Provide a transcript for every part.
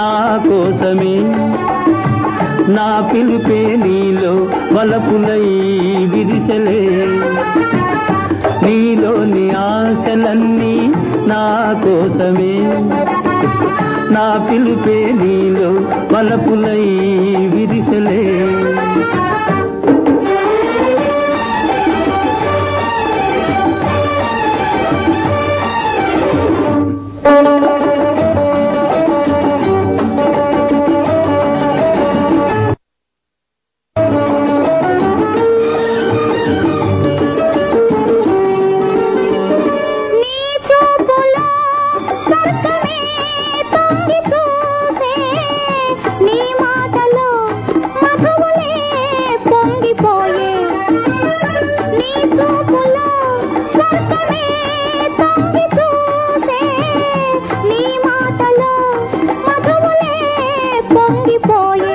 నా కోసమే నా పిలుపే నీలో వలపులై విరిసలే నీలోని ఆశలన్నీ నా కోసమే నా పిలుపే నీలో వలపులై విరిసలే నీ చూపులో స్వర్గమే తొంగి చూసే నీ మాటలో మధువులే పొంగిపోయే నీ చూపులో స్వర్గమే తొంగి చూసే నీ మాటలో మధువులే పొంగిపోయే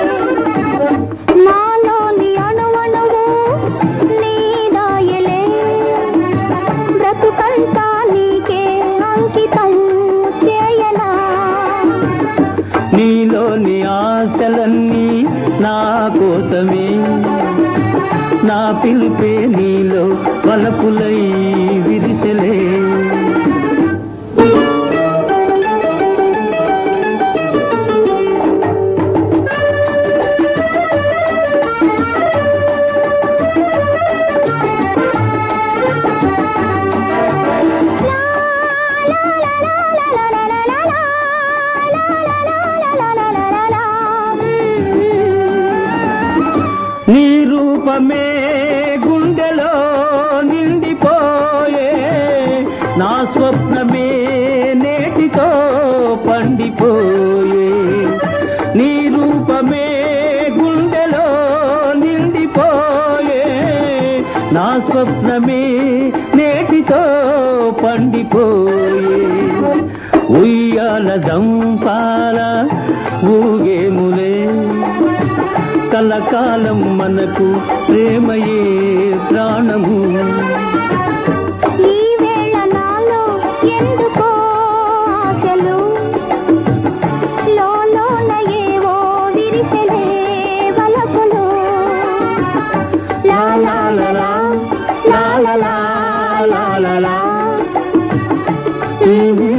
నాలోని అణువణువు నీదాయలే బ్రతుకంతా నీకే అంకితం చేయనా నీలోని ఆశలన్నీ నా కోసమే నా పిలుపే నీలో వలపులై విరిసలే నీ రూపమే గుండెలో నిండిపోయే నా స్వప్నమే నేటితో పండిపోయే నీ రూపమే గుండెలో నిండిపోయే నా స్వప్నమే నేటితో పండిపోయే ఉయ్యాల దంపాల ఊగేములే కలకాలం మనకు ప్రేమయే ప్రాణము ఈ వేళ నాలో ఎందుకో ఆశలు లోలోన ఏవో విరిసెలే వలపులు లా లా లా లా, లా లా లా లా లా లా. ఈ